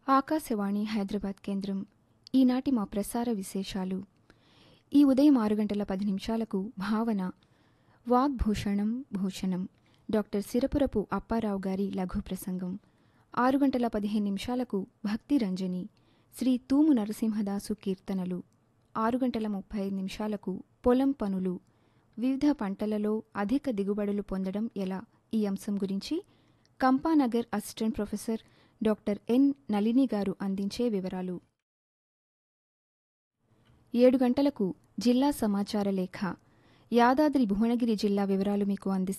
ఆకాశవాణి హైదరాబాద్ కేంద్రం ఈనాటి మా ప్రసార విశేషాలు ఈ ఉదయం ఆరు గంటల పది నిమిషాలకు భావన వాగ్భూషణం భూషణం డాక్టర్ సిరపురపు అప్పారావు గారి లఘు ప్రసంగం ఆరు గంటల పదిహేను నిమిషాలకు భక్తి రంజని శ్రీ తూము నరసింహదాసు కీర్తనలు ఆరు గంటల ముప్పై ఐదు నిమిషాలకు పొలం పనులు వివిధ పంటలలో అధిక దిగుబడులు పొందడం ఎలా ఈ అంశం గురించి Kampanagar assistant professor doctor N Nalini గారు అందించే వివరాలు ఏడు గంటలకు జిల్లా సమాచార లేఖ యాదాద్రి భువనగిరి జిల్లా వివరాలు మీకు అందిస్తారు